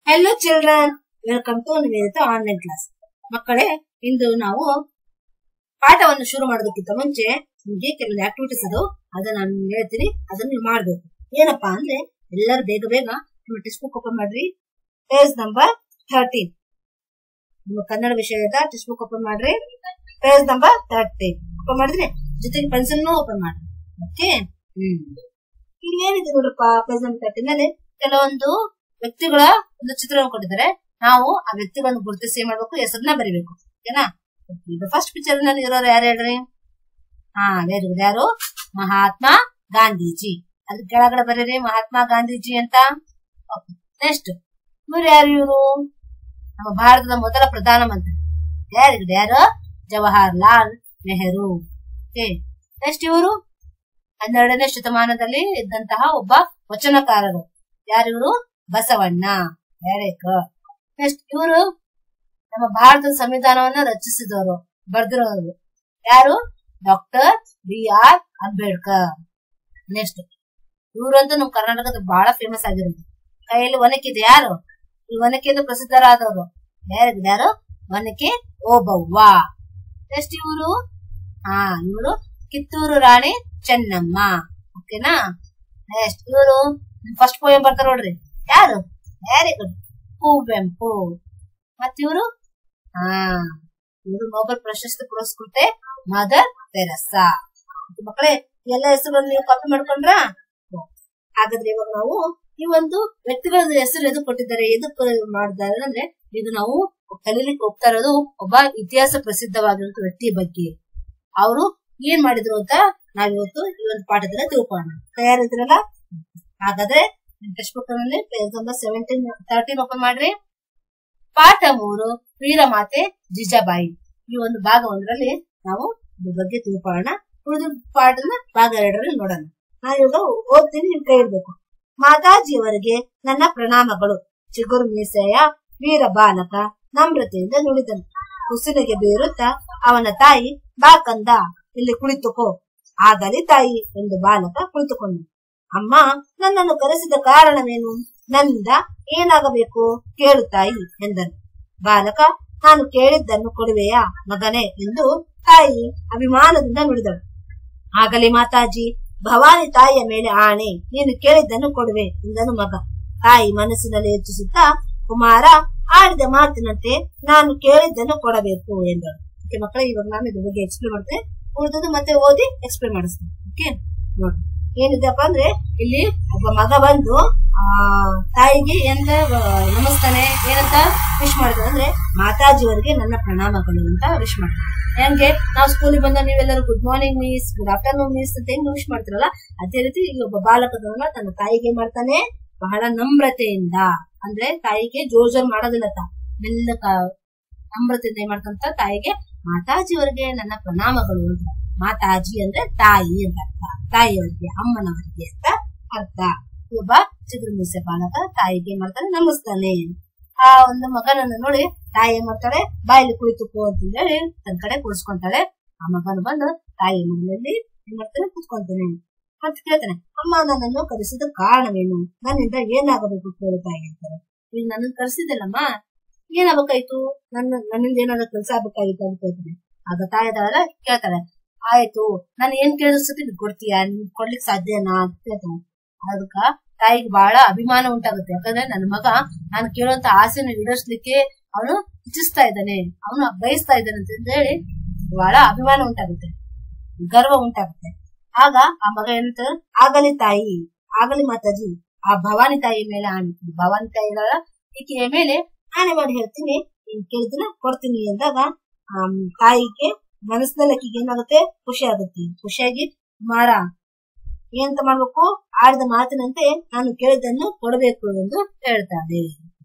hello children welcome to Nivedita online class ಮಕ್ಕಳೇ ಇಂದು ನಾವು ಪಾಠವನ್ನು ಶುರು ಮಾಡೋದಕ್ಕಿಂತ ಮುಂಚೆ ನಿಮಗೆ ಕೆಲವು ಆಕ್ಟಿವಿಟೀಸ್ ಅದು ಅದನ್ನ ನಾನು ನಿಮ್ಗೆ ಹೇಳ್ತೀನಿ ಅದನ್ನ ನೀವು ಮಾಡ್ಬೇಕು ಏನಪ್ಪಾ ಅಂದ್ರೆ ಎಲ್ಲರೂ ಬೇಗ ಬೇಗ ನಿಮ್ಮ ಟೆಕ್ಸ್ಟ್ ಬುಕ್ ಓಪನ್ ಮಾಡ್ರಿ ಪೇಜ್ ನಂಬರ್ ಥರ್ಟೀನ್ ನಿಮ್ಮ ಕನ್ನಡ ವಿಷಯದ ಟೆಕ್ಸ್ಟ್ ಬುಕ್ ಓಪನ್ ಮಾಡ್ರಿ ಪೇಜ್ ನಂಬರ್ ಥರ್ಟೀನ್ ಓಪನ್ ಮಾಡಿದ್ರೆ ಜೊತೆಗೆ ಪೆನ್ಸಿಲ್ ಓಪನ್ ಮಾಡ್ರಿ ಓಕೆ ಹ್ಮ್ ಇಲ್ಲಿ ಏನಿದೆ ನೋಡಪ್ಪ ಪೇಜ್ ನಂಬರ್ ಥರ್ಟೀನ್ ಅಲ್ಲಿ ಕೆಲವೊಂದು ವ್ಯಕ್ತಿಗಳ ಒಂದು ಚಿತ್ರವನ್ನು ಕೊಟ್ಟಿದ್ದಾರೆ ನಾವು ಆ ವ್ಯಕ್ತಿಗಳನ್ನು ಗುರುತಿಸಿ ಏನ್ ಮಾಡ್ಬೇಕು ಹೆಸರನ್ನ ಬರಿಬೇಕು ಓಕೆನಾ ಈಗ ಫಸ್ಟ್ ಪಿಕ್ಚರ್ ನಲ್ಲಿ ಇರೋರು ಯಾರು ಹೇಳ್ರಿ ಹಾ ವೆರಿ ಗುಡ್ ಯಾರು ಮಹಾತ್ಮ ಗಾಂಧೀಜಿ ಅದ್ರ ಕೆಳಗಡೆ ಬರೀರಿ ಮಹಾತ್ಮ ಗಾಂಧೀಜಿ ಅಂತ ನೆಕ್ಸ್ಟ್ ಇವ್ರು ಯಾರು ಇವರು ನಮ್ಮ ಭಾರತದ ಮೊದಲ ಪ್ರಧಾನಮಂತ್ರಿ ಯಾರು ಯಾರು ಜವಾಹರ್ ಲಾಲ್ ನೆಹರು ಓಕೆ ನೆಕ್ಸ್ಟ್ ಇವರು ಹನ್ನೆರಡನೇ ಶತಮಾನದಲ್ಲಿ ಇದ್ದಂತಹ ಒಬ್ಬ ವಚನಕಾರರು ಯಾರಿವರು ಬಸವಣ್ಣ ವೆರಿ ಗುಡ್ ನೆಕ್ಸ್ಟ್ ಇವರು ನಮ್ಮ ಭಾರತದ ಸಂವಿಧಾನವನ್ನ ರಚಿಸಿದವರು ಬರ್ದಿರೋರು ಯಾರು doctor B R Ambedkar next ಇವ್ರಂತೂ ನಮ್ಮ ಕರ್ನಾಟಕದ ಬಹಳ ಫೇಮಸ್ ಆಗಿರೋದು ಕೈಯಲ್ಲಿ ಒನಕಿದೆ ಯಾರು ಈ ಒನಕೆಯಿಂದ ಪ್ರಸಿದ್ಧರಾದವರು ಯಾರು ಯಾರು ಒನಕೆ ಓಬವ್ವ ನೆಕ್ಸ್ಟ್ ಇವರು ಹಾ ಇವರು ಕಿತ್ತೂರು ರಾಣಿ ಚೆನ್ನಮ್ಮ ಓಕೆನಾ ನೆಕ್ಸ್ಟ್ ಇವರು ಫಸ್ಟ್ ಪೋಯಂ ಬರ್ತಾರ ನೋಡ್ರಿ ಯಾರು ವೆರಿ ಗುಡ್ ಕುವೆಂಪು ಮತ್ ಇವರು ಹಾ ಇವರು ನೊಬೆಲ್ ಪ್ರಶಸ್ತಿ ಪುರಸ್ಕೃತೆ ಮದರ್ ತೆರಸಾ ಮಕ್ಕಳೇ ಎಲ್ಲ ಹೆಸರುಗಳನ್ನು ನೀವು ಕಾಪಿ ಮಾಡ್ಕೊಂಡ್ರಾ ಹಾಗಾದ್ರೆ ಇವಾಗ ನಾವು ಈ ಒಂದು ವ್ಯಕ್ತಿಗಳ ಹೆಸರು ಎದು ಕೊಟ್ಟಿದ್ದಾರೆ ಎದಕ್ಕೆ ಮಾಡಿದ್ದಾರೆ ಅಂದ್ರೆ ಈಗ ನಾವು ಕಲೀಲಿಕ್ಕೆ ಹೋಗ್ತಾ ಇರೋದು ಒಬ್ಬ ಇತಿಹಾಸ ಪ್ರಸಿದ್ಧವಾಗಿರೋ ವ್ಯಕ್ತಿ ಬಗ್ಗೆ ಅವರು ಏನ್ ಮಾಡಿದ್ರು ಅಂತ ನಾವಿವತ್ತು ಈ ಒಂದು ಪಾಠದಲ್ಲಿ ತಿಳ್ಕೊಳ್ಳೋಣ ತಯಾರಿದ್ರಲ್ಲ ಹಾಗಾದ್ರೆ ಟೆಕ್ಸ್ಟ್ ಬುಕ್ ನಲ್ಲಿ page number seventeen thirteen open ಮಾಡ್ರಿ ಪಾಠ ಮೂರು ವೀರಮಾತೆ ಜಿಜಾಬಾಯಿ ಈ ಒಂದು ಭಾಗ ಒಂದರಲ್ಲಿ ನಾವು ಇದ್ರ ಬಗ್ಗೆ ತಿಳ್ಕೊಳ್ಳೋಣ ಉಳಿದ ಪಾಠನ ಭಾಗ ಎರಡರಲ್ಲಿ ನೋಡೋಣ ನಾನು ಇವಾಗ ಓದ್ತೀನಿ ನಿಮ್ ಕೈ ಇರ್ಬೇಕು ಮಾತಾಜಿಯವರಿಗೆ ನನ್ನ ಪ್ರಣಾಮಗಳು ಚಿಗುರು ಮೀಸೆಯ ವೀರ ಬಾಲಕ ನಮ್ರತೆಯಿಂದ ನುಡಿದನು ಕುಸಿನಿಗೆ ಬೀರುತ್ತಾ ಅವನ ತಾಯಿ ಬಾ ಕಂದ ಇಲ್ಲಿ ಕುಳಿತುಕೋ ಆಗಲಿ ತಾಯಿ ಎಂದು ಬಾಲಕ ಕುಳಿತುಕೊಂಡ ಅಮ್ಮ ನನ್ನನ್ನು ಕರೆಸಿದ ಕಾರಣವೇನು ನನ್ನಿಂದ ಏನಾಗಬೇಕು ಕೇಳು ತಾಯಿ ಎಂದನು ಬಾಲಕ ನಾನು ಕೇಳಿದ್ದನ್ನು ಕೊಡುವೆಯಾ ಮಗನೇ ಎಂದು ತಾಯಿ ಅಭಿಮಾನದಿಂದ ನುಡಿದಳು ಆಗಲಿ ಮಾತಾಜಿ ಭವಾನಿ ತಾಯಿಯ ಮೇಲೆ ಆಣೆ ನೀನು ಕೇಳಿದ್ದನ್ನು ಕೊಡುವೆ ಎಂದನು ಮಗ ತಾಯಿ ಮನಸ್ಸಿನಲ್ಲಿ ಯೋಚಿಸುತ್ತಾ ಕುಮಾರ ಆಡಿದ ಮಾತಿನಂತೆ ನಾನು ಕೇಳಿದ್ದನ್ನು ಕೊಡಬೇಕು ಎಂದಳು ಓಕೆ ಮಕ್ಕಳೇ ಇವಾಗ ನಾನು ಇದ್ರ ಬಗ್ಗೆ ಎಕ್ಸ್ಪ್ಲೇನ್ ಮಾಡ್ತೇನೆ ಉಳಿದದ್ದು ಮತ್ತೆ ಓದಿ ಎಕ್ಸ್ಪ್ಲೇನ್ ಮಾಡಿಸ್ತೀನಿ ಓಕೆ ನೋಡಿ ಏನಿದೆಪ್ಪ ಅಂದ್ರೆ ಇಲ್ಲಿ ಒಬ್ಬ ಮಗ ಬಂದು ಆ ತಾಯಿಗೆ ಎಂತ ನಮಸ್ತಾನೆ ಏನಂತ ವಿಶ್ ಮಾಡಿದ್ರು ಅಂದ್ರೆ ಮಾತಾಜಿಯವರಿಗೆ ನನ್ನ ಪ್ರಣಾಮಗಳು ಅಂತ ವಿಶ್ ಮಾಡಿದ್ರು ಹೆಂಗೆ ನಾವು ಸ್ಕೂಲಿಗೆ ಬಂದ ನೀವೆಲ್ಲರೂ good morning miss good afternoon miss ಅಂತ ಹೆಂಗ್ ವಿಶ್ ಮಾಡ್ತಾರಲ್ಲ ಅದೇ ರೀತಿ ಈಗ ಒಬ್ಬ ಬಾಲಕದವನ್ನ ತನ್ನ ತಾಯಿಗೆ ಏನ್ ಮಾಡ್ತಾನೆ ಬಹಳ ನಮ್ರತೆಯಿಂದ ಅಂದ್ರೆ ತಾಯಿಗೆ ಜೋರ್ ಜೋರ್ ಮಾಡೋದಿಲ್ಲ ತಾ ಮೆಲ್ಲಕ ನಮ್ರತೆಯಿಂದ ಏನ್ ಮಾಡ್ತಂತ ತಾಯಿಗೆ ಮಾತಾಜಿಯವರಿಗೆ ನನ್ನ ಪ್ರಣಾಮಗಳು ಅಂತ ಮಾತಾಜಿ ಅಂದ್ರೆ ತಾಯಿ ಅಂತ ಅರ್ಥ ತಾಯಿಯವರಿಗೆ ಅಮ್ಮನವರಿಗೆ ಅಂತ ಅರ್ಥ ಒಬ್ಬ ಚಿಗುರು ಮೀಸೆ ಬಾಲಕ ತಾಯಿಗೆ ಏನ್ ಮಾಡ್ತಾನೆ ನಮಸ್ತಾನೆ ಆ ಒಂದು ಮಗನನ್ನು ನೋಡಿ ತಾಯಿ ಏನ್ ಮಾಡ್ತಾಳೆ ಬಾಯಲ್ಲಿ ಕುಳಿತುಕೋ ಅಂತ ಹೇಳಿ ತನ್ನ ಕಡೆ ಕುಳಿಸ್ಕೊಂತಾಳೆ ಆ ಮಗನು ಬಂದು ತಾಯಿ ಮನೆಯಲ್ಲಿ ಏನ್ ಮಾಡ್ತಾನೆ ಕುತ್ಕೊಂತಾನೆ ಮತ್ತೆ ಕೇಳ್ತಾನೆ ಅಮ್ಮ ನನ್ನನ್ನು ಕರೆಸಿದ ಕಾರಣವೇನು ನನ್ನಿಂದ ಏನಾಗಬೇಕು ಕೇಳು ತಾಯಿ ಅಂತಾರೆ ಈಗ ನನ್ನನ್ನು ಕರೆಸಿದ್ದಲ್ಲಮ್ಮ ಏನಾಗಬೇಕಾಯ್ತು ನನ್ನ ನನ್ನಿಂದ ಏನಾದ್ರು ಕೆಲಸ ಆಗ್ಬೇಕಾಗಿತ್ತು ಅಂತ ಕೇಳ್ತಾನೆ ಆಗ ತಾಯಿ ಅದಾವಲ್ಲ ಕೇಳ್ತಾಳೆ ಆಯ್ತು ನಾನು ಏನ್ ಕೇಳಿಸ್ತೀನಿ ಕೊಡ್ತೀಯಾ ನೀನ್ ಕೊಡ್ಲಿಕ್ ಸಾಧ್ಯನಾ ಅಂತ ಕೇಳ್ತಾನೆ ಅದಕ್ಕ ತಾಯಿಗೆ ಬಹಳ ಅಭಿಮಾನ ಉಂಟಾಗುತ್ತೆ ಯಾಕಂದ್ರೆ ನನ್ನ ಮಗ ನಾನು ಕೇಳುವಂತ ಆಸೆನ ಈಡೇರಿಸ್ಲಿಕ್ಕೆ ಅವನು ಇಚ್ಛಿಸ್ತಾ ಇದ್ದಾನೆ ಅವನು ಬಯಸ್ತಾ ಇದ್ದಾನೆ ಅಂತ ಹೇಳಿ ಬಹಳ ಅಭಿಮಾನ ಉಂಟಾಗುತ್ತೆ ಗರ್ವ ಉಂಟಾಗುತ್ತೆ ಆಗ ಆ ಮಗ ಏನಂತ ಆಗಲಿ ತಾಯಿ ಆಗಲಿ ಮಾತಾಜಿ ಆ ಭವಾನಿ ತಾಯಿ ಮೇಲೆ ಆಣೆ ಭವಾನಿ ತಾಯಿಗಳ ಈಕೆಯ ಮೇಲೆ ಆಣೆ ಮಾಡಿ ಹೇಳ್ತೀನಿ ನೀನ್ ಕೇಳಿದ್ರೆ ಕೊಡ್ತೀನಿ ಅಂದಾಗ ಆ ತಾಯಿಗೆ ಮನಸ್ಸಿನಲ್ಲಿ ಆಕಿಗೆ ಏನಾಗುತ್ತೆ ಖುಷಿ ಆಗುತ್ತೆ ಖುಷಿಯಾಗಿ ಮಾರ ಏನಂತ ಮಾಡ್ಬೇಕು ಆಡಿದ ಮಾತಿನಂತೆ ನಾನು ಕೇಳಿದ್ದನ್ನು ಕೊಡಬೇಕು ಎಂದು ಹೇಳ್ತಾಳೆ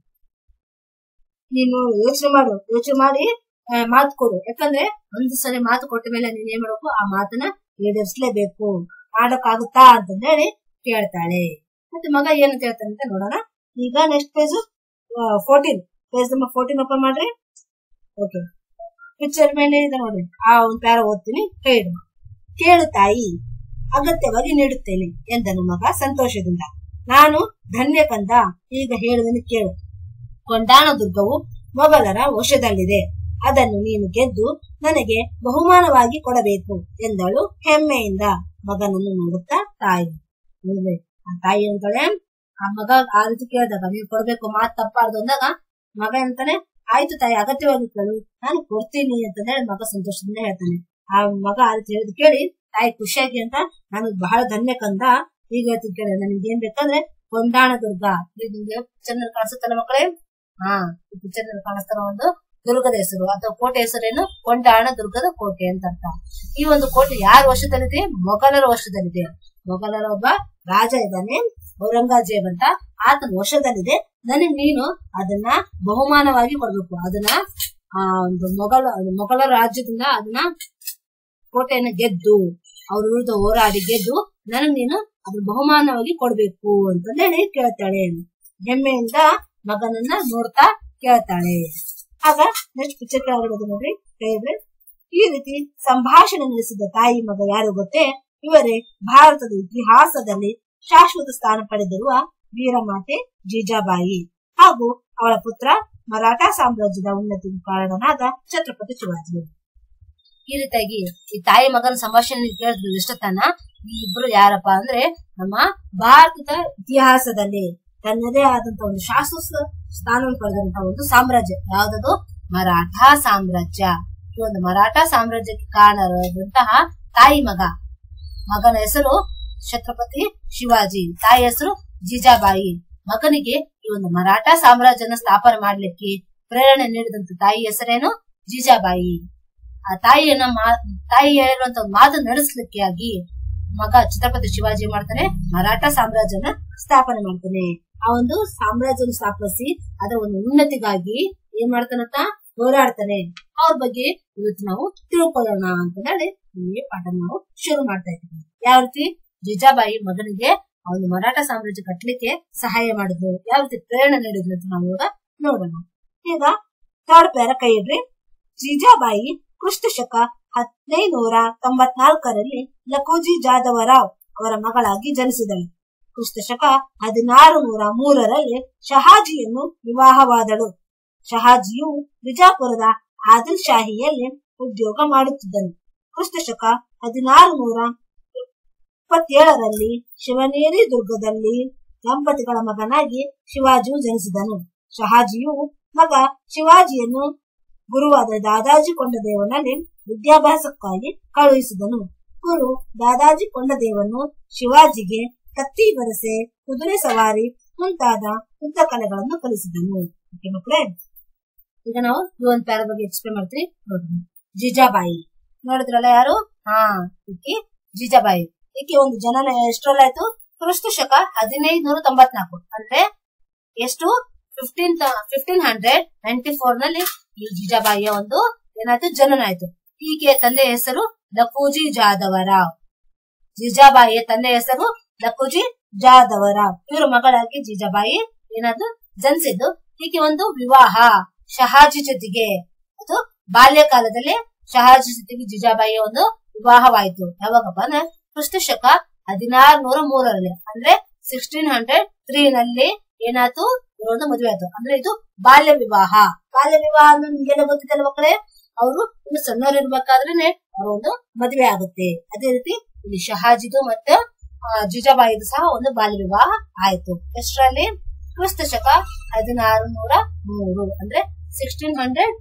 ನೀನು ಯೋಚನೆ ಮಾಡು ಯೋಚನೆ ಮಾಡಿ ಮಾತು ಕೊಡು ಯಾಕಂದ್ರೆ ಒಂದು ಸಲ ಮಾತು ಕೊಟ್ಟ ಮೇಲೆ ನೀನ್ ಏನ್ ಮಾಡ್ಬೇಕು ಆ ಮಾತನ್ನ ಈಡೇರಿಸಲೇಬೇಕು ಮಾಡಕ್ಕಾಗುತ್ತಾ ಅಂತ ಹೇಳಿ ಕೇಳ್ತಾಳೆ ಮತ್ತೆ ಮಗ ಏನಂತ ಹೇಳ್ತಾನೆ ಅಂತ ನೋಡೋಣ ಈಗ next page fourteen page number fourteen open ಮಾಡ್ರಿ ಓಕೆ ಪಿಕ್ಚರ್ ಮೇಲೆ ಇದೆ ನೋಡಿ ಆ ಒಂದು ಪ್ಯಾರ ಓದ್ತೀನಿ ಕೇಳು ಕೇಳು ತಾಯಿ ಅಗತ್ಯವಾಗಿ ನೀಡುತ್ತೇನೆ ಎಂದನು ಮಗ ಸಂತೋಷದಿಂದ ನಾನು ಧನ್ಯ ಕಂದ ಈಗ ಹೇಳುವುದನ್ನು ಕೇಳು ಕೊಂಡಾಣ ದುರ್ಗವು ಮೊಘಲರ ವಶದಲ್ಲಿದೆ ಅದನ್ನು ನೀನು ಗೆದ್ದು ನನಗೆ ಬಹುಮಾನವಾಗಿ ಕೊಡಬೇಕು ಎಂದಳು ಹೆಮ್ಮೆಯಿಂದ ಮಗನನ್ನು ನೋಡುತ್ತಾ ತಾಯಿ ನೋಡ್ರಿ, ಆ ತಾಯಿ ಅಂತಾಳೆ ಆ ಮಗ ಆ ರೀತಿ ಕೇಳಿದಾಗ ನೀನ್ ಕೊಡ್ಬೇಕು ಮಾತ್ ತಪ್ಪಾರ್ದು ಅಂದಾಗ ಮಗ ಅಂತಾನೆ ಆಯ್ತು ತಾಯಿ ಅಗತ್ಯವಾಗಿ ಕೇಳು ನಾನು ಕೊಡ್ತೀನಿ ಅಂತ ಹೇಳಿ ಮಗ ಸಂತೋಷದಿಂದ ಹೇಳ್ತಾನೆ ಆ ಮಗ ಆ ರೀತಿ ಹೇಳಿದ್ ಕೇಳಿ ತಾಯಿ ಖುಷಿಯಾಗಿ ಅಂತ ನನಗ್ ಬಹಳ ಧನ್ಯ ಕಂದ ಈಗ ಹೇಳ್ತೀನಿ ಕೇಳಿ ನನಗೆ ಏನ್ ಬೇಕಂದ್ರೆ ಕೊಂಡಾಣ ದುರ್ಗ ಇದು ನಿಮ್ಗೆ ಪಿಕ್ಚರ್ ಕಾಣಿಸುತ್ತಲ್ಲ ಮಕ್ಕಳೇ ಹಾ ಈ ಪಿಕ್ಚರ್ ಕಾಣಿಸ್ತಾರ ಒಂದು ದುರ್ಗದ ಹೆಸರು ಅಥವಾ ಕೋಟೆ ಹೆಸರೇನು ಕೊಂಡಾಣ ದುರ್ಗದ ಕೋಟೆ ಅಂತ ಅರ್ಥ ಈ ಒಂದು ಕೋಟೆ ಯಾರ ವಶದಲ್ಲಿದೆ ಮೊಘಲರ ವಶದಲ್ಲಿದೆ ಮೊಘಲರ ಒಬ್ಬ ರಾಜ ಇದ್ದಾನೆ ಔರಂಗಜೇಬ್ ಅಂತ ಆತನ ವಶದಲ್ಲಿದೆ ನನಗೆ ನೀನು ಅದನ್ನ ಬಹುಮಾನವಾಗಿ ಕೊಡ್ಬೇಕು ಅದನ್ನ ಆ ಒಂದು ಮೊಘಲ ಮೊಘಲ ರಾಜ್ಯದಿಂದ ಅದನ್ನ ಕೋಟೆಯನ್ನ ಗೆದ್ದು ಅವ್ರ ವಿರುದ್ಧ ಹೋರಾಡಿ ಗೆದ್ದು ನನಗ್ ನೀನು ಅದ್ರ ಬಹುಮಾನವಾಗಿ ಕೊಡ್ಬೇಕು ಅಂತಂದೇಳಿ ಕೇಳ್ತಾಳೆ ಹೆಮ್ಮೆಯಿಂದ ಮಗನನ್ನ ನೋಡ್ತಾ ಕೇಳ್ತಾಳೆ ಆಗ ನೆಕ್ಸ್ಟ್ ಪಿಕ್ಚರ್ ಕೆಳಗಡೆ ನೋಡ್ರಿ ಕೈಯಲ್ಲಿ ಈ ರೀತಿ ಸಂಭಾಷಣೆ ನಡೆಸಿದ ತಾಯಿ ಮಗ ಯಾರು ಗೊತ್ತೇ ಇವರೇ ಭಾರತದ ಇತಿಹಾಸದಲ್ಲಿ ಶಾಶ್ವತ ಸ್ಥಾನ ಪಡೆದಿರುವ ವೀರಮಾತೆ ಜೀಜಾಬಾಯಿ ಹಾಗೂ ಅವಳ ಪುತ್ರ ಮರಾಠ ಸಾಮ್ರಾಜ್ಯದ ಉನ್ನತಿಗೆ ಕಾರಣನಾದ ಛತ್ರಪತಿ ಶಿವಾಜಿ ಈ ರೀತಿಯಾಗಿ ಈ ತಾಯಿ ಮಗನ ಸಂಭಾಷಣೆ ಕೇಳಿದ್ರು ಎಷ್ಟೊತ್ತನ ಈ ಇಬ್ರು ಯಾರಪ್ಪ ಅಂದ್ರೆ ನಮ್ಮ ಭಾರತದ ಇತಿಹಾಸದಲ್ಲಿ ತನ್ನದೇ ಆದಂತ ಒಂದು ಶಾಶ್ವತ ಸ್ಥಾನವನ್ನು ಪಡೆದಂತ ಒಂದು ಸಾಮ್ರಾಜ್ಯ ಯಾವ್ದದು ಮರಾಠ ಸಾಮ್ರಾಜ್ಯ ಈ ಒಂದು ಮರಾಠ ಸಾಮ್ರಾಜ್ಯಕ್ಕೆ ಕಾರಣರಾದಂತಹ ತಾಯಿ ಮಗ ಮಗನ ಹೆಸರು ಛತ್ರಪತಿ ಶಿವಾಜಿ ತಾಯಿ ಹೆಸರು ಜೀಜಾಬಾಯಿ ಮಗನಿಗೆ ಈ ಒಂದು ಮರಾಠ ಸಾಮ್ರಾಜ್ಯನ ಸ್ಥಾಪನೆ ಮಾಡ್ಲಿಕ್ಕೆ ಪ್ರೇರಣೆ ನೀಡಿದಂತ ತಾಯಿ ಹೆಸರೇನು ಜೀಜಾಬಾಯಿ ಆ ತಾಯಿಯನ್ನ ಮಾ- ತಾಯಿ ಹೇಳಿರುವಂತ ಒಂದು ಮಾತು ನಡೆಸಲಿಕ್ಕೆ ಆಗಿ ಮಗ ಛತ್ರಪತಿ ಶಿವಾಜಿ ಏನ್ ಮಾಡ್ತಾನೆ ಮರಾಠ ಸಾಮ್ರಾಜ್ಯನ ಸ್ಥಾಪನೆ ಮಾಡ್ತಾನೆ ಆ ಒಂದು ಸಾಮ್ರಾಜ್ಯನ ಸ್ಥಾಪಿಸಿ ಅದರ ಒಂದು ಉನ್ನತಿಗಾಗಿ ಏನ್ ಮಾಡ್ತಾನಂತ ಹೋರಾಡ್ತಾನೆ ಅವ್ರ ಬಗ್ಗೆ ಇವತ್ತು ನಾವು ತಿಳ್ಕೊಳ್ಳೋಣ ಅಂತ ಹೇಳಿ ಈ ಪಾಠ ನಾವು ಶುರು ಮಾಡ್ತಾ ಇದ್ದೀವಿ ಯಾವ ರೀತಿ ಜಿಜಾಬಾಯಿ ಮಗನಿಗೆ ಆ ಒಂದು ಮರಾಠ ಸಾಮ್ರಾಜ್ಯ ಕಟ್ಟಲಿಕ್ಕೆ ಸಹಾಯ ಮಾಡಿದ್ರು ಯಾವ ರೀತಿ ಪ್ರೇರಣೆ ನೀಡಿದ್ರು ಅಂತ ನಾವು ಇವಾಗ ನೋಡೋಣ ಈಗ ಥರ್ಡ್ ಪ್ಯಾರ ಕೈ ಇಡ್ರಿ ಜೀಜಾಬಾಯಿ ಕ್ರಿಸ್ತ ಶಕ ಹದಿನೈನೂರ ತೊಂಬತ್ನಾಲ್ಕರಲ್ಲಿ ಲಕೋಜಿ ಜಾದವರಾವ್ ಅವರ ಮಗಳಾಗಿ ಜನಿಸಿದಳು ಕ್ರಿಸ್ತ ಶಕ ಹದಿನಾರು ನೂರ ಮೂರರಲ್ಲಿ ಶಹಾಜಿಯನ್ನು ವಿವಾಹವಾದಳು ಶಹಾಜಿಯು ಬಿಜಾಪುರದ ಆದಿಲ್ ಶಾಹಿಯಲ್ಲಿ ಉದ್ಯೋಗ ಮಾಡುತ್ತಿದ್ದನು ಕ್ರಿಸ್ತ ಶಕ ಹದಿನಾರು ನೂರ ಇಪ್ಪತ್ತೇಳರಲ್ಲಿ ಶಿವನೇರಿ ದುರ್ಗದಲ್ಲಿ ದಂಪತಿಗಳ ಮಗನಾಗಿ ಶಿವಾಜಿಯು ಜನಿಸಿದನು ಶಹಾಜಿಯು ಮಗ ಶಿವಾಜಿಯನ್ನು ಗುರುವಾದ ದಾದಾಜಿ ಕೊಂಡದೇವನಲ್ಲಿ ವಿದ್ಯಾಭ್ಯಾಸಕ್ಕಾಗಿ ಕಳುಹಿಸಿದನು ಗುರು ದಾದಾಜಿ ಕೊಂಡದೇವನು ಶಿವಾಜಿಗೆ ಕತ್ತಿ ಬರಸೆ ಕುದುರೆ ಸವಾರಿ ಮುಂತಾದ ಯುದ್ಧ ಕಲೆಗಳನ್ನು ಕಲಿಸಿದನು ಓಕೆ ಮಕ್ಕಳೇ ಈಗ ನಾವು ಈ ಒಂದು ಪ್ಯಾರ ಬಗ್ಗೆ ಎಕ್ಸ್ಪ್ಲೇನ್ ಮಾಡ್ತೀವಿ ನೋಡ್ರಿ ಜಿಜಾಬಾಯಿ ನೋಡಿದ್ರಲ್ಲ ಯಾರು ಹಾ ಈಕಿ ಜಿಜಾಬಾಯಿ ಈಕೆ ಒಂದು ಜನನ ಎಷ್ಟರಲ್ಲಾಯ್ತು ಕ್ರಿಸ್ತ ಶಕ ಹದಿನೈದು ನೂರ ತೊಂಬತ್ನಾಲ್ಕು ಅಂದ್ರೆ ಎಷ್ಟು fifteen fifteen hundred ninety four ನಲ್ಲಿ ಈ ಜಿಜಾಬಾಯಿಯ ಒಂದು ಏನಾಯ್ತು ಜನನ ಆಯ್ತು ಈಕೆ ತಂದೆ ಹೆಸರು ಲಕೂಜಿ ಜಾದವರಾವ್ ಜಿಜಾಬಾಯಿಯ ತಂದೆ ಹೆಸರು ಲಕುಜಿ ಜಾದವರಾವ್ ಇವರು ಮಗಳಾಗಿ ಜಿಜಾಬಾಯಿ ಏನಾದ್ರು ಜನಿಸಿದ್ದು ಈಕೆ ಒಂದು ವಿವಾಹ ಶಹಾಜಿ ಜೊತೆಗೆ ಅದು ಬಾಲ್ಯಕಾಲದಲ್ಲಿ ಶಹಾಜಿ ಜೊತೆಗೆ ಜಿಜಾಬಾಯಿಯ ಒಂದು ವಿವಾಹವಾಯಿತು ಯಾವಾಗಪ್ಪ ಅಂದ್ರೆ ಕ್ರಿಸ್ತ ಶಕ ಹದಿನಾರು ನೂರ ಮೂರರಲ್ಲಿ ಅಂದ್ರೆ ಸಿಕ್ಸ್ಟೀನ್ ಹಂಡ್ರೆಡ್ ತ್ರೀ ನಲ್ಲಿ ಏನಾಯ್ತು ಇವ್ರದ್ದು ಮದುವೆ ಆಯ್ತು ಅಂದ್ರೆ ಇದು ಬಾಲ್ಯ ವಿವಾಹ ಬಾಲ್ಯ ವಿವಾಹ ಅಂದ್ರೆ ನಿಮ್ಗೆಲ್ಲ ಗೊತ್ತಿದ್ದಲ್ಲ ಮಕ್ಕಳೇ ಅವರು ಇನ್ನು ಸಣ್ಣವ್ರು ಇರ್ಬೇಕಾದ್ರೇನೆ ಅವ್ರ ಒಂದು ಮದುವೆ ಆಗುತ್ತೆ ಅದೇ ರೀತಿ ಇಲ್ಲಿ ಶಹಾಜಿದು ಮತ್ತೆ ಆ, ಜಿಜಾಬಾಯಿದು ಸಹ ಒಂದು ಬಾಲ್ಯ ವಿವಾಹ ಆಯ್ತು ಎಷ್ಟರಲ್ಲಿ ಕ್ರಿಸ್ತ ಶಕ ಹದಿನಾರು ನೂರ ಮೂರು ಅಂದ್ರೆ ಸಿಕ್ಸ್ಟೀನ್ ಹಂಡ್ರೆಡ್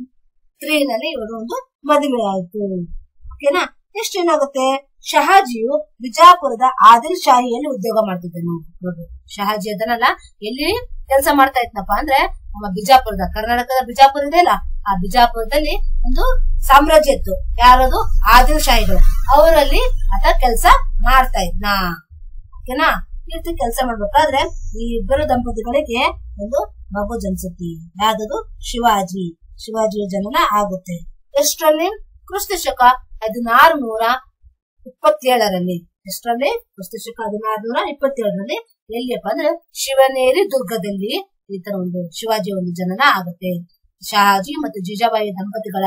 ತ್ರೀ ನಲ್ಲಿ ಇವರು ಒಂದು ಮದುವೆ ಆಯ್ತು ಓಕೆನಾ ನೆಕ್ಸ್ಟ್ ಏನಾಗುತ್ತೆ ಶಹಾಜಿಯು ಬಿಜಾಪುರದ ಆದಿಲ್ ಶಾಹಿಯಲ್ಲಿ ಉದ್ಯೋಗ ಮಾಡ್ತಿದ್ದನು ನೋಡ್ರಿ ಶಹಾಜಿ ಅದನ್ನಲ್ಲ ಎಲ್ಲಿ ಕೆಲಸ ಮಾಡ್ತಾ ಇದ್ನಪ್ಪ ಅಂದ್ರೆ ನಮ್ಮ ಬಿಜಾಪುರದ ಕರ್ನಾಟಕದ ಬಿಜಾಪುರ ಇದೆ ಅಲ್ಲ ಆ ಬಿಜಾಪುರದಲ್ಲಿ ಒಂದು ಸಾಮ್ರಾಜ್ಯ ಇತ್ತು ಯಾರದು ಆದಿಲ್ ಶಾಹಿಗಳು ಅವರಲ್ಲಿ ಆತ ಕೆಲಸ ಮಾಡ್ತಾ ಇದ್ನ ಓಕೆನಾ ಈ ರೀತಿ ಕೆಲಸ ಮಾಡ್ಬೇಕಾದ್ರೆ ಈ ಇಬ್ಬರು ದಂಪತಿಗಳಿಗೆ ಒಂದು ಮಗು ಜನಿಸುತ್ತೆ ಯಾವ್ದದು ಶಿವಾಜಿ ಶಿವಾಜಿಯ ಜನನ ಆಗುತ್ತೆ ಎಷ್ಟರಲ್ಲಿ ಕ್ರಿಸ್ತ ಶಕ ಹದಿನಾರು ನೂರ ಇಪ್ಪತ್ತೇಳರಲ್ಲಿ ಎಷ್ಟರಲ್ಲಿ ಕ್ರಿಸ್ತ ಶಕ ಹದಿನಾರು ನೂರ ಇಪ್ಪತ್ತೇಳರಲ್ಲಿ ಎಲ್ಲಿಯಪ್ಪ ಅಂದ್ರೆ ಶಿವನೇರಿ ದುರ್ಗದಲ್ಲಿ ಈ ತರ ಒಂದು ಶಿವಾಜಿ ಒಂದು ಜನನ ಆಗುತ್ತೆ ಶಹಾಜಿ ಮತ್ತು ಜಿಜಾಬಾಯಿ ದಂಪತಿಗಳ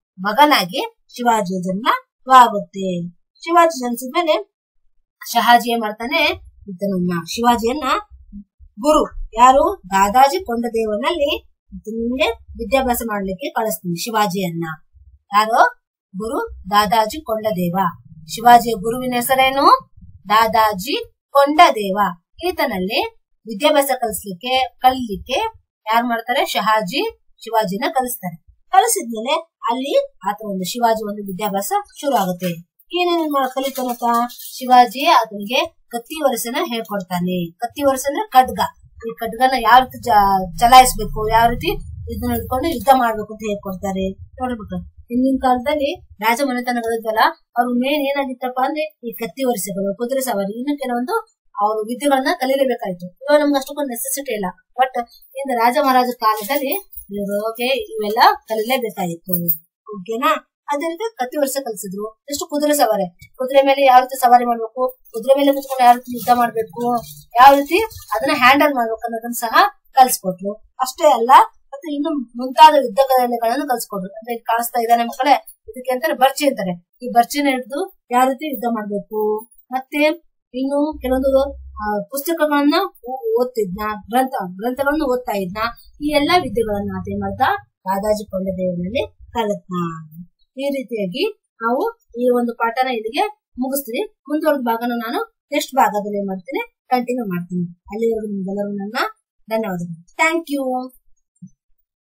ಮಗನಾಗಿ ಶಿವಾಜಿಯ ಜನ್ಮವಾಗುತ್ತೆ ಶಿವಾಜಿ ಜನಿಸಿದ್ಮೇಲೆ ಶಹಾಜಿ ಏನ್ ಮಾಡ್ತಾನೆ ಈತನನ್ನ ಶಿವಾಜಿಯನ್ನ ಗುರು ಯಾರು ದಾದಾಜಿ ಕೊಂಡದೇವನಲ್ಲಿ ನಿಮ್ಗೆ ವಿದ್ಯಾಭ್ಯಾಸ ಮಾಡ್ಲಿಕ್ಕೆ ಕಳಿಸ್ತೀನಿ ಶಿವಾಜಿಯನ್ನ ಯಾರು ಗುರು ದಾದಾಜಿ ಕೊಂಡದೇವ ಶಿವಾಜಿಯ ಗುರುವಿನ ಹೆಸರೇನು ದಾದಾಜಿ ಕೊಂಡದೇವ ಈತನಲ್ಲಿ ವಿದ್ಯಾಭ್ಯಾಸ ಕಲಿಸ್ಲಿಕ್ಕೆ ಕಲಿಲಿಕ್ಕೆ ಯಾರು ಮಾಡ್ತಾರೆ ಶಹಾಜಿ ಶಿವಾಜಿನ ಕಲಿಸ್ತಾರೆ ಕಲಿಸಿದ್ಮೇಲೆ ಅಲ್ಲಿ ಆತ ಒಂದು ಶಿವಾಜಿ ಒಂದು ವಿದ್ಯಾಭ್ಯಾಸ ಶುರು ಆಗುತ್ತೆ ಏನೇನು ಮಾಡ್- ಕಲಿತಾನಂತ ಶಿವಾಜಿ ಆತನಿಗೆ ಕತ್ತಿ ವರಸನ ಹೇಳ್ಕೊಡ್ತಾನೆ ಕತ್ತಿ ವರಸ ಅಂದ್ರೆ ಖಡ್ಗ ಈ ಖಡ್ಗನ ಯಾವ ರೀತಿ ಜ- ಚಲಾಯಿಸ್ಬೇಕು ಯಾವ ರೀತಿ ಇದನ್ನ ಹಿಡ್ಕೊಂಡು ಯುದ್ಧ ಮಾಡ್ಬೇಕು ಅಂತ ಹೇಳ್ಕೊಡ್ತಾರೆ ನೋಡ್ಬೇಕು ಹಿಂದಿನ ಕಾಲದಲ್ಲಿ ರಾಜ ಮನೆತನಗಳಿದ್ವಲ್ಲ ಅವ್ರ ಮೇನ್ ಏನಾಗಿತ್ತಪ್ಪ ಅಂದ್ರೆ ಈ ಕತ್ತಿ ವರಸೆಗಳು ಕುದುರೆ ಸವಾರಿ ಇನ್ನು ಕೆಲವೊಂದು ಅವರು ವಿದ್ಯೆಗಳನ್ನ ಕಲೀಲೇಬೇಕಾಯ್ತು ಇವಾಗ ನಮ್ಗೆ ಅಷ್ಟಕ್ಕೊಂದು ನೆಸೆಸಿಟಿ ಇಲ್ಲ ಬಟ್ ಇಂದ ರಾಜ ಮಹಾರಾಜ ಕಾಲದಲ್ಲಿ ಇವ್ರಿಗೆ ಇವೆಲ್ಲ ಕಲೀಲೇಬೇಕಾಗಿತ್ತು ಓಕೆನಾ ಅದೇ ರೀತಿ ಕತ್ತಿ ವರ್ಷ ಕಲಿಸಿದ್ರು ಎಷ್ಟು ಕುದುರೆ ಸವಾರಿ ಕುದುರೆ ಮೇಲೆ ಯಾವ ರೀತಿ ಸವಾರಿ ಮಾಡ್ಬೇಕು ಕುದುರೆ ಮೇಲೆ ಕುತ್ಕೊಂಡು ಯಾವ ರೀತಿ ಯುದ್ಧ ಮಾಡ್ಬೇಕು ಯಾವ ರೀತಿ ಅದನ್ನ ಹ್ಯಾಂಡಲ್ ಮಾಡ್ಬೇಕು ಅನ್ನೋದನ್ನ ಸಹ ಕಲ್ಸ್ಕೊಟ್ರು ಅಷ್ಟೇ ಅಲ್ಲ ಮತ್ತೆ ಇನ್ನು ಮುಂತಾದ ಯುದ್ಧ ಕಲೆಗಳನ್ನು ಕಲ್ಸ್ಕೊಟ್ರು ಅಂದ್ರೆ ಇಲ್ಲಿ ಕಾಣಿಸ್ತಾ ಇದ್ದಾನೆ ಮಕ್ಕಳೇ ಇದಕ್ಕೆ ಅಂತಾರೆ ಬರ್ಚಿ ಅಂತಾರೆ ಈ ಬರ್ಚಿನ ಹಿಡಿದು ಯಾವ ರೀತಿ ಯುದ್ಧ ಮಾಡ್ಬೇಕು ಮತ್ತೆ ಇನ್ನು ಕೆಲವೊಂದು ಆ, ಪುಸ್ತಕಗಳನ್ನ ಓ- ಓದ್ತಿದ್ನ ಗ್ರಂಥ ಗ್ರಂಥಗಳನ್ನು ಓದ್ತಾ ಇದ್ನ ಈ ಎಲ್ಲಾ ವಿದ್ಯೆಗಳನ್ನ ಅದೇ ಮಾಡ್ದ ದಾದಾಜಿ ಕೊಂಡದೇವನಲ್ಲಿ ಕಲಿತ್ನ ಈ ರೀತಿಯಾಗಿ ನಾವು ಈ ಒಂದು ಪಾಠನ ಇಲ್ಲಿಗೆ ಮುಗಿಸ್ತೀನಿ ಮುಂದುವರೆದ ಭಾಗನ ನಾನು ನೆಕ್ಸ್ಟ್ ಭಾಗದಲ್ಲಿ ಏನ್ ಮಾಡ್ತೀನಿ ಕಂಟಿನ್ಯೂ ಮಾಡ್ತೀನಿ ಅಲ್ಲಿವರೆಗೂ ನಿಮ್ಗೆಲ್ಲರೂ ನನ್ನ ಧನ್ಯವಾದಗಳು ಥ್ಯಾಂಕ್ ಯು